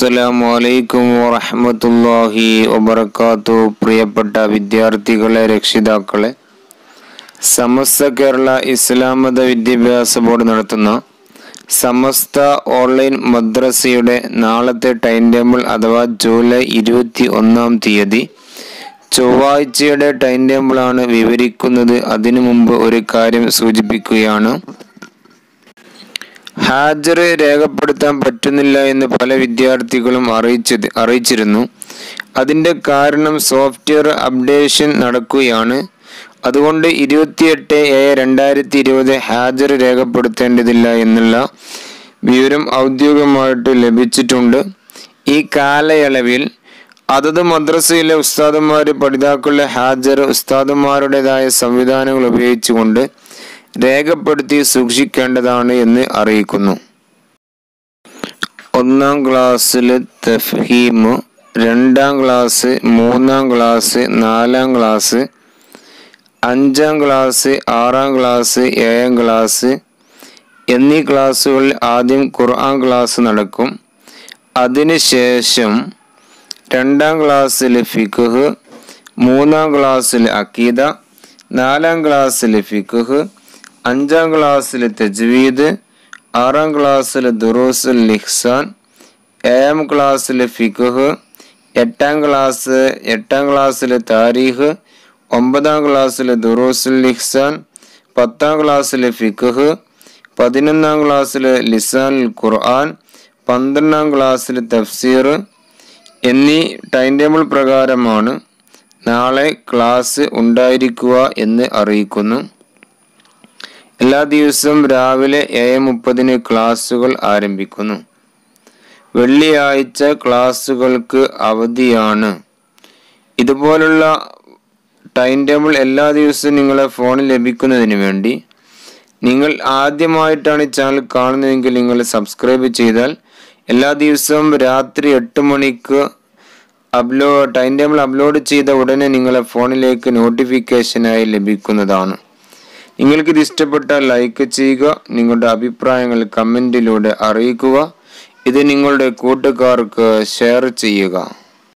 അസ്സലാമു അലൈക്കും വറഹ്മത്തുള്ളാഹി വബറകാത്തു പ്രിയപ്പെട്ട വിദ്യാർത്ഥികളെ രക്ഷിതാക്കളെ സമസ്ത കേരള ഇസ്ലാമത വിദ്യാഭ്യാസ ബോർഡ് നടത്തുന്ന സമസ്ത ഓൺലൈൻ മദ്രസയുടെ നാളത്തെ ടൈം ടേബിൾ അഥവാ ജൂലൈ ഇരുപത്തി ഒന്നാം തീയതി ചൊവ്വാഴ്ചയുടെ ടൈം ടേബിളാണ് വിവരിക്കുന്നത് അതിനു മുമ്പ് ഒരു കാര്യം സൂചിപ്പിക്കുകയാണ് ഹാജർ രേഖപ്പെടുത്താൻ പറ്റുന്നില്ല എന്ന് പല വിദ്യാർത്ഥികളും അറിയിച്ചത് അറിയിച്ചിരുന്നു അതിൻ്റെ കാരണം സോഫ്റ്റ്വെയർ അപ്ഡേഷൻ നടക്കുകയാണ് അതുകൊണ്ട് ഇരുപത്തിയെട്ട് ഏഴ് രണ്ടായിരത്തി ഇരുപത് ഹാജർ രേഖപ്പെടുത്തേണ്ടതില്ല എന്നുള്ള വിവരം ഔദ്യോഗികമായിട്ട് ലഭിച്ചിട്ടുണ്ട് ഈ കാലയളവിൽ അതത് മദ്രസയിലെ ഉസ്താദന്മാർ പഠിതാക്കളുടെ ഹാജർ ഉസ്താദന്മാരുടേതായ സംവിധാനങ്ങൾ ഉപയോഗിച്ചുകൊണ്ട് രേഖപ്പെടുത്തി സൂക്ഷിക്കേണ്ടതാണ് എന്ന് അറിയിക്കുന്നു ഒന്നാം ക്ലാസ്സിൽ തഫ്ഹീം രണ്ടാം ക്ലാസ് മൂന്നാം ക്ലാസ് നാലാം ക്ലാസ് അഞ്ചാം ക്ലാസ് ആറാം ക്ലാസ് ഏഴാം ക്ലാസ് എന്നീ ക്ലാസ്സുകളിൽ ആദ്യം ഖുർആൻ ക്ലാസ് നടക്കും അതിനുശേഷം രണ്ടാം ക്ലാസ്സിൽ ഫിഖ് മൂന്നാം ക്ലാസ്സിൽ അക്കീദ നാലാം ക്ലാസ്സിൽ ഫിഖ് അഞ്ചാം ക്ലാസ്സിൽ തജ്വീദ് ആറാം ക്ലാസ്സിൽ ദുറൂസുൽ ലിഹ്സാൻ ഏഴാം ക്ലാസ്സിൽ ഫിഖ് എട്ടാം ക്ലാസ് എട്ടാം ക്ലാസ്സിൽ താരീഖ് ഒമ്പതാം ക്ലാസ്സിൽ ദുറൂസുൽ ലിഹ്സാൻ പത്താം ക്ലാസ്സിൽ ഫിഖ് പതിനൊന്നാം ക്ലാസ്സിൽ ലിസാൻ ഖുർആൻ പന്ത്രണ്ടാം ക്ലാസ്സിൽ തഫ്സീർ എന്നീ ടൈം ടേബിൾ പ്രകാരമാണ് നാളെ ക്ലാസ് ഉണ്ടായിരിക്കുക എന്ന് അറിയിക്കുന്നു എല്ലാ ദിവസവും രാവിലെ ഏഴ് മുപ്പതിന് ക്ലാസ്സുകൾ ആരംഭിക്കുന്നു വെള്ളിയാഴ്ച ക്ലാസ്സുകൾക്ക് അവധിയാണ് ഇതുപോലുള്ള ടൈം ടേബിൾ എല്ലാ ദിവസവും നിങ്ങളെ ഫോണിൽ ലഭിക്കുന്നതിന് വേണ്ടി നിങ്ങൾ ആദ്യമായിട്ടാണ് ഈ ചാനൽ കാണുന്നതെങ്കിൽ നിങ്ങൾ സബ്സ്ക്രൈബ് ചെയ്താൽ എല്ലാ ദിവസവും രാത്രി എട്ട് മണിക്ക് അപ്ലോ ടൈം ടേബിൾ അപ്ലോഡ് ചെയ്ത ഉടനെ നിങ്ങളെ ഫോണിലേക്ക് നോട്ടിഫിക്കേഷനായി ലഭിക്കുന്നതാണ് നിങ്ങൾക്ക് ഇത് ഇഷ്ടപ്പെട്ടാൽ ലൈക്ക് ചെയ്യുക നിങ്ങളുടെ അഭിപ്രായങ്ങൾ കമൻറ്റിലൂടെ അറിയിക്കുക ഇത് നിങ്ങളുടെ കൂട്ടുകാർക്ക് ഷെയർ ചെയ്യുക